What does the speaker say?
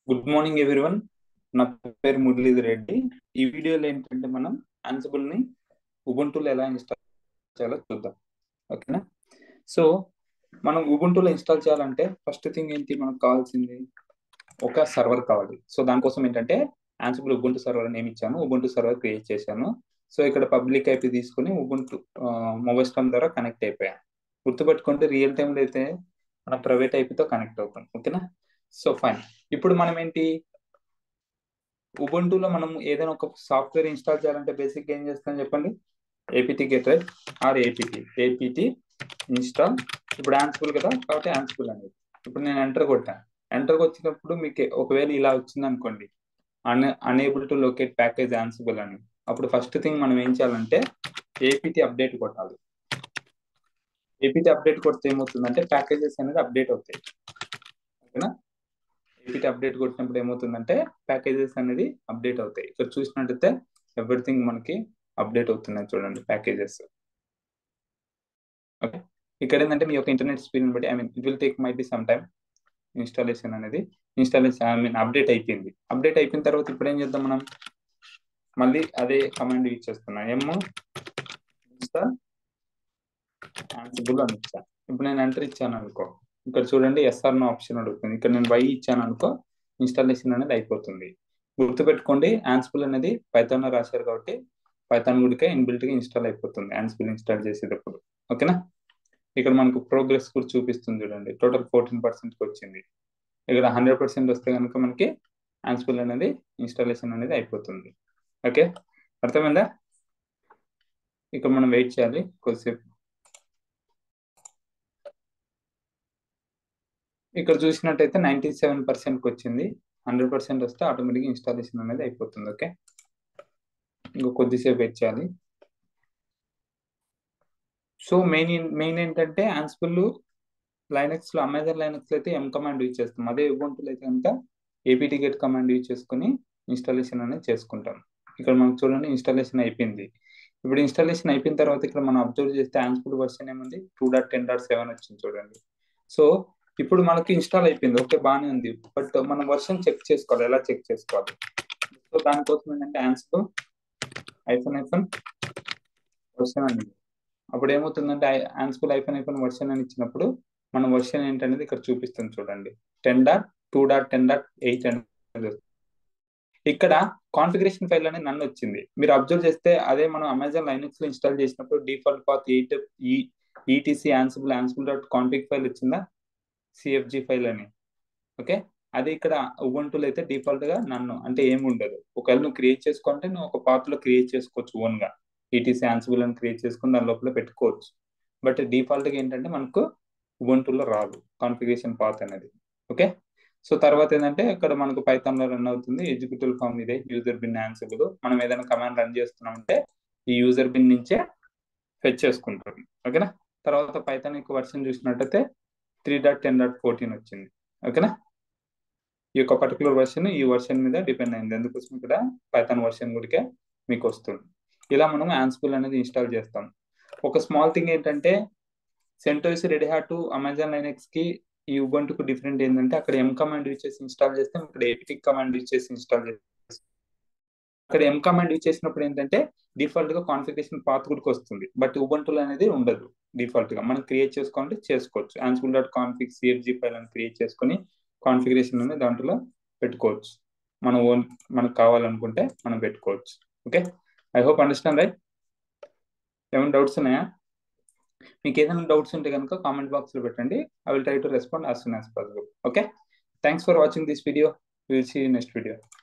good morning everyone నా పేరు మురళీధర్ రెడ్డి ఈ వీడియోలో ఏంటంటే మనం Ansible ని ఉబుంటూలో ఎలా ఇన్స్టాల్ చేయాలో చూద్దాం ఓకేనా సో మనం ఉబుంటూలో ఇన్స్టాల్ చేయాలంటే ఫస్ట్ థింగ్ ఏంటి మనకు కావాల్సింది ఒక సర్వర్ కావాలి సో దానికోసం ఏంటంటే Ansible ఉబుంటు సర్వర్ నేమ్ ఇచ్చాను ఉబుంటు సర్వర్ క్రియేట్ చేశాను సో ఇక్కడ పబ్లిక్ ఐపీ తీసుకుని ఉబుంటు మొబైల్ స్టామ్ ద్వారా కనెక్ట్ అయిపోయాను గుర్తుపెట్టుకుంటే రియల్ టైంలో అయితే మన ప్రైవేట్ ఐపీతో కనెక్ట్ అవుతాం ఓకేనా సో ఫైన్ ఇప్పుడు మనం ఏంటి ఉబుంటూలో మనం ఏదైనా ఒక సాఫ్ట్వేర్ ఇన్స్టాల్ చేయాలంటే బేసిక్ ఏం చేస్తాం చెప్పండి APT get right or APT APT install ఇప్పుడు యాన్సిబుల్ కదా కాబట్టి యాన్సిబుల్ అనేది ఇప్పుడు నేను ఎంటర్ కొట్టాను ఎంటర్ వచ్చినప్పుడు మీకు ఒకవేళ ఇలా వచ్చింది అనుకోండి un unable to locate package Ansible అని అప్పుడు ఫస్ట్ థింగ్ మనం ఏం చేయాలంటే ఏపీటీ అప్డేట్ కొట్టాలి ఏపీటీ అప్డేట్ కొడితే ఏమవుతుందంటే ప్యాకేజెస్ అనేది అప్డేట్ అవుతాయి ఓకేనా ఏపీటీ అప్డేట్ కొట్టినప్పుడు ఏమవుతుందంటే ప్యాకేజెస్ అనేది అప్డేట్ అవుతాయి ఇక్కడ చూసినట్టయితే ఎవ్రీథింగ్ మనకి అప్డేట్ అవుతున్నాయి చూడండి ప్యాకేజెస్ ఓకే ఇక్కడ ఏంటంటే మీ యొక్క ఇంటర్నెట్ స్పీడ్ బట్టి I mean it will take maybe some time installation అనేది ఇన్స్టాలేషన్ ఐ మీన్ అప్డేట్ అయిపోయింది అప్డేట్ అయిపోయిన తర్వాత ఇప్పుడు ఏం చేద్దాం మనం మళ్ళీ అదే కమాండ్ యూజ్ చేస్తున్నాం ఏమో ఇన్స్టాల్ యాన్సిబుల్ అని ఇచ్చాను ఇప్పుడు నేను ఎంటర్ ఇచ్చాను అనుకో ఇక్కడ చూడండి ఎస్ఆర్ నో ఆప్షన్ అడుగుతుంది ఇక్కడ నేను వై ఇచ్చాను అనుకో ఇన్స్టాలేషన్ అనేది అయిపోతుంది గుర్తుపెట్టుకోండి యాన్సిబుల్ అనేది పైథాన్ రాశారు కాబట్టి పైథాన్ గుడికే ఇన్బిల్ట్ గా ఇన్స్టాల్ అయిపోతుంది యాన్సిబుల్ ఇన్స్టాల్ చేసేటప్పుడు ఓకేనా ఇక్కడ మనకు ప్రోగ్రెస్ కూడా చూపిస్తుంది చూడండి టోటల్ ఫోర్టీన్ పర్సెంట్ వచ్చింది ఇక్కడ హండ్రెడ్ పర్సెంట్ వస్తే కనుక మనకి యాన్సిబుల్ అనేది ఇన్స్టాలేషన్ అనేది అయిపోతుంది ఓకే అర్థమైందా ఇక్కడ మనం వెయిట్ చేయాలి కొద్దిసేపు ఇక్కడ చూసినట్టయితే నైన్టీ సెవెన్ పర్సెంట్కి వచ్చింది హండ్రెడ్ పర్సెంట్ వస్తే ఆటోమేటిక్గా ఇన్స్టాలేషన్ అనేది అయిపోతుంది ఓకే ఇంకా కొద్దిసేపు వెయిట్ చేయాలి సో మెయిన్ మెయిన్ ఏంటంటే ఆన్సిబుల్ లైనక్స్ లో అమెజాన్ లైనక్స్ లో అయితే ఎం కమాండ్ యూజ్ చేస్తాం అదే ఉబుంటులో అయితే కనుక ఏపీటీ గెట్ కమాండ్ యూజ్ చేసుకుని ఇన్స్టాలేషన్ అనేది చేసుకుంటాం ఇక్కడ మనకు చూడండి ఇన్స్టాలేషన్ అయిపోయింది ఇప్పుడు ఇన్స్టాలేషన్ అయిపోయిన తర్వాత ఇక్కడ మనం అబ్జర్వ్ చేస్తే ఆన్సిబుల్ వర్షన్ ఏముంది two dot ten dot seven వచ్చింది చూడండి సో ఇప్పుడు మనకి ఇన్స్టాల్ అయిపోయింది ఓకే బాగానే ఉంది బట్ మనం వర్షన్ చెక్ చేసుకోవాలి ఎలా చెక్ చేసుకోవాలి సో దానికోసం ఏంటంటే ఆన్సిబుల్ ఐఫోన్ ఐఫోన్ వర్షన్ అనేది అప్పుడు ఏమవుతుందంటే ఆన్సిబుల్ ఐఫోన్ ఐఫోన్ వర్షన్ అని ఇచ్చినప్పుడు మన వర్షన్ ఏంటనేది ఇక్కడ చూపిస్తుంది చూడండి ten dot two dot ten dot eight అనేది ఇక్కడ కాన్ఫిగరేషన్ ఫైల్ అనేది నన్ను వచ్చింది మీరు అబ్జర్వ్ చేస్తే అదే మనం అమెజాన్ లైనక్స్ లో ఇన్స్టాల్ చేసినప్పుడు default path eight ETC Ansible Ansible dot config file వచ్చిందా సిఎఫ్జి ఫైల్ అని ఓకే అది ఇక్కడ ఉబంటులో అయితే డిఫాల్ట్ గా నన్ను అంటే ఏమి ఉండదు ఒకవేళ నువ్వు క్రియేట్ చేసుకుంటే నువ్వు ఒక పాత్ లో క్రియేట్ చేసుకోవచ్చు ఓన్ గా ఈటీసీ ఆన్సిబుల్ అని క్రియేట్ చేసుకుని దాని లోపల పెట్టుకోవచ్చు బట్ డిఫాల్ట్ గా ఏంటంటే మనకు ఉబంటులో రాదు కాన్ఫిగరేషన్ పాత్ అనేది ఓకే సో తర్వాత ఏంటంటే ఇక్కడ మనకు పైథాన్ లో రన్ అవుతుంది ఎగ్జిక్యూటివ్ ఫామ్ ఇదే యూజర్ బిన్ ఆన్సిబుల్ మనం ఏదైనా కమాండ్ రన్ చేస్తున్నామంటే ఈ యూజర్ బిన్ నుంచే ఫెచ్ చేసుకుంటాం ఓకేనా తర్వాత పైథాన్ యొక్క వర్షన్ చూసినట్టయితే three dot ten dot fourteen వచ్చింది ఓకేనా ఈ యొక్క పర్టికులర్ వర్షన్ ఈ వర్షన్ మీద డిపెండ్ అయింది అందుకోసం ఇక్కడ పైథాన్ వర్షన్ గుడికే మీకు వస్తుంది ఇలా మనం ఆన్సిబుల్ అనేది ఇన్స్టాల్ చేస్తాం ఒక స్మాల్ థింగ్ ఏంటంటే CentOS Red Hat Amazon Linux కి ఈ ఉబంటుకు డిఫరెంట్ ఏంటంటే అక్కడ ఎం కమాండ్ యూజ్ చేసి ఇన్స్టాల్ చేస్తే ఇక్కడ ఏపీ కమాండ్ యూజ్ చేసి ఇన్స్టాల్ చేస్తాం అక్కడ ఎం కమాండ్ యూజ్ చేసినప్పుడు ఏంటంటే డిఫాల్ట్ గా కాన్ఫిగరేషన్ పాత్ కూడా వస్తుంది బట్ ఉబంటులో అనేది ఉండదు డిఫాల్ట్ గా మనం క్రియేట్ చేసుకోవాలంటే చేసుకోవచ్చు Ansible dot config CFG file అని క్రియేట్ చేసుకుని కాన్ఫిగరేషన్ అనేది దాంట్లో పెట్టుకోవచ్చు మనం ఓన్ మనకు కావాలనుకుంటే మనం పెట్టుకోవచ్చు okay I hope understand right ఏమైనా డౌట్స్ ఉన్నాయా మీకు ఏదైనా డౌట్స్ ఉంటే కనుక కామెంట్ బాక్స్ లో పెట్టండి I will try to respond as soon as possible okay thanks for watching this video will see next video